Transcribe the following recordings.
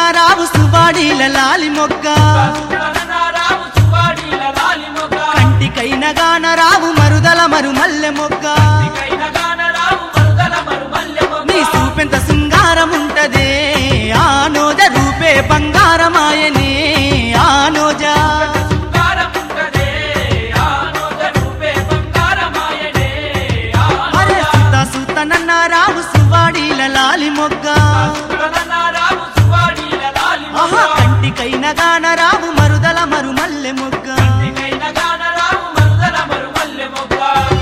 రావు సువాడీల లాలి మొగ్గ రావు సువాడీల లాలి మొగ్గ కంటికైన గాన రావు మరుదల మరు మల్లె మొగ్గ కైన గాన రావు మరుదల మరు మల్లె మొగ్గ నీ సూపెంత శృంగారం ఉంటదే ఆ నోజ రూపే బంగారమాయనే ఆ నోజా శృంగారముంటదే ఆ నోజ రూపే బంగారమాయనే ఆ అరే సుత సుత నన్న రావు సువాడీల లాలి మొగ్గ నోజ రావు సువాడీల లాలి మొగ్గ ఆహా కంటికైన గాన రావు మరుదల మరు మల్లె మొగ్గ కైన గాన రావు మరుదల మరు మల్లె మొగ్గ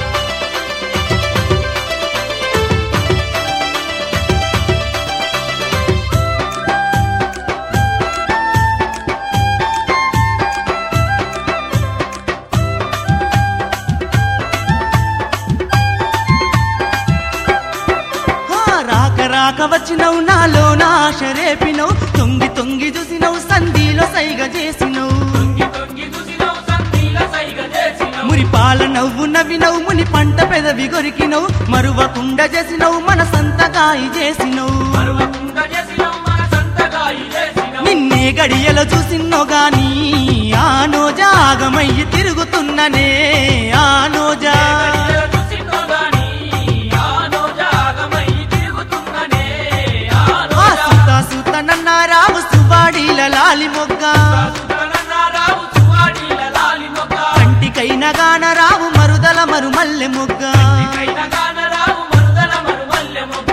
ఆ, రాక రాక వచ్చినవు నాలో నా ఆశ రేపినవు తొంగి తొంగి చూసినవు సంధిలో సైగ చేసినవు తొంగి తొంగి చూసినవు సంధిల సైగ చేసినవు మురి పాల నవ్వు నవ్వినవు ముని పంట పెదవి గొరికినవు మరువకుండ చేసినవు మన సంతగాయి చేసినవు మరువకుండ చేసినవు మన సంతగాయి చేసినవు నిన్నే గడియలో చూసిన్నో గాని ఆ నోజా ఆగమయ్యి తిరుగుతున్ననే ఆ నోజా గడియల చూసినో గాని ఆ నోజ ఆగమై తిరుగుతున్ననే ఆ ఆ నోజ సుత సుత నన్న రావు సువాడీల లాలి మొగ్గ సుతనన్న రావు సువాడీల లాలి మొగ్గ కంటికైన గాన రావు మరుదల మరు మల్లె మొగ్గ కైన గాన రావు మరుదల మరు మల్లె మొగ్గ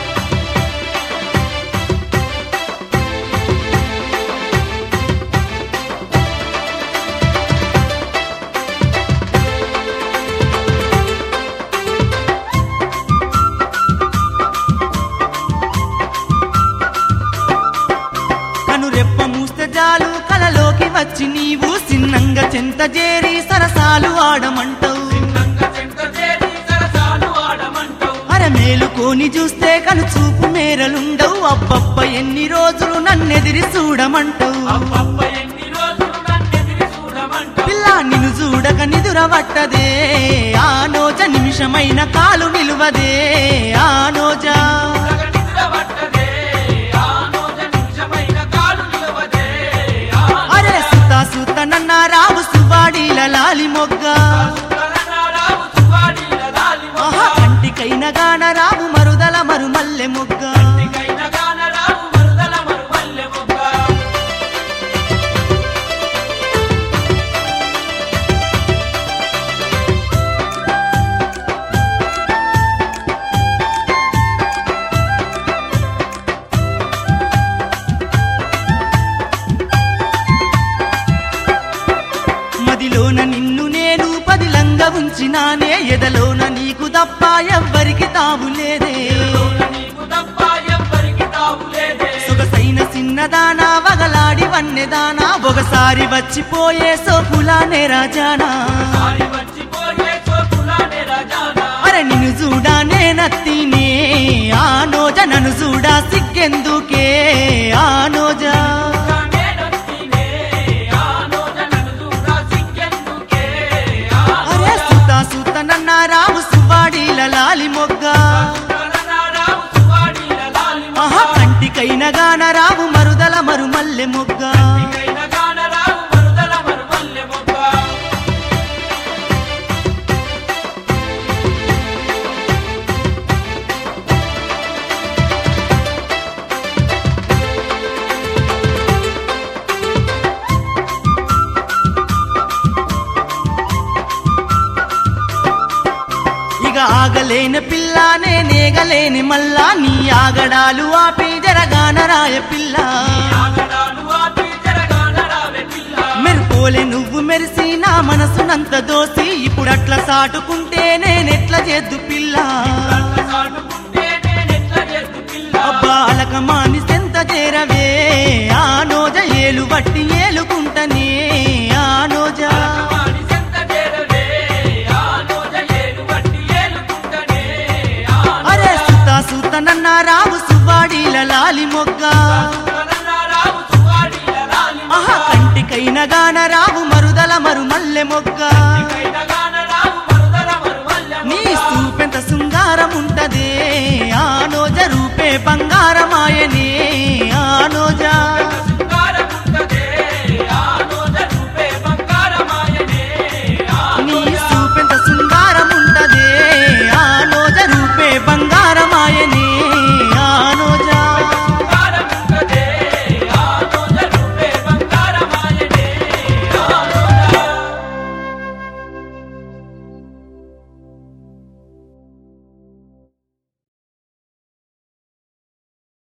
కను రెప్ప మూస్తే జాలు కలలోకి వచ్చి నీవు సిన్నంగా చెంత చేరి సరసాలు ఆడమంటావు నంగ చెంత చేరి సరసాలు ఆడమంటావు అర మేలుకోని చూస్తే కను చూపు మేరలుండవు అబ్బబ్బ ఎన్ని రోజులు నన్నెదిరి చూడమంటావు అప్పప్ప ఎన్ని రోజులు నన్నెదిరి చూడమంటావు పిల్ల నిన్ను చూడక నిదురవట్టదే ఆ నోజ నిమిషమైన కాలు నిలువదే ఆ నోజా జగ నిద్ర పట్టదే ఆ నోజ నిమిషమైన కాలు నిలవదే ఆ అరే సుత సుత నన్న రావు సువాడీల లాలి మొగ్గ సుతనన్న రావు సువాడీల లాలి మొగ్గ ఆహా కంటికైన గాన రావు మరుదల మరు మల్లె మొగ్గ కైన గాన రావు మరుదల మరు మల్లె మొగ్గ మదిలోన నిన్ను నేను పదిలంగా ఉంచినానే ఎదలోన నీకు తప్ప ఎవ్వరికి తావు లేదే నీకు తప్ప ఎవ్వరికి తావు లేదే సొగసైన చిన్నదానా వగలాడి వన్నెదానా ఒకసారి వచ్చిపోయే సోపులానే రాజానా సారి వచ్చిపోయే చోటులానే రాజానా అరే నిన్ను చూడానే నత్తినే ఆ నోజ నన్ను చూడా సిగ్గెందుకే ఆ నోజా నేనొచ్చినే ఆ నోజ నన్ను చూడా సిగ్గెందుకే ఆ అరే సుత సుత నన్న రావు సువాడీల లాలి మొగ్గ సుతనన్న రావు సువాడీల లాలి మొగ్గ ఆహా కంటికైన గాన రావు మరుదల మరు మల్లె మొగ్గ కైన గాన రావు మరుదల మరు మల్లె మొగ్గ ఇక ఆగలేని పిల్లానే నేగలేని మల్లా నీ ఆగడాలు ఆపి జరగాన రాయ పిల్ల ఆగడాలు ఆపి జరగాన రావే పిల్ల మెరుపోలే నువ్వు మెరిసి నా మనసునంత దోసి ఇప్పుడు అట్లా సాటుకుంటే నేనెట్లా చేద్దు పిల్ల కళ్ళ సాటుకుంటే నేనెట్ల చేస్తు పిల్ల అబ్బా అలక మాని సెంత చేరవే ఆ నోజ ఏలు బట్టి ఏలుకుంటనే ఆ నోజా వాడి సెంత చేరవే ఆ నోజ ఏలు బట్టి ఏలుకుంటనే ఆ అరే సుత సుత నన్న రావు సువాడీల లాలి మొగ్గ సుతనన్న రావు సువాడీల లాలి ఆహా కంటికైన గాన రావు మరుదల మరు మల్లె మొగ్గ కైన గాన రావు మరుదల మరు మల్లె నీ మొగ్గ. సూపెంత శృంగారం ఉంటదే ఆ నోజ రూపే బంగారమాయనే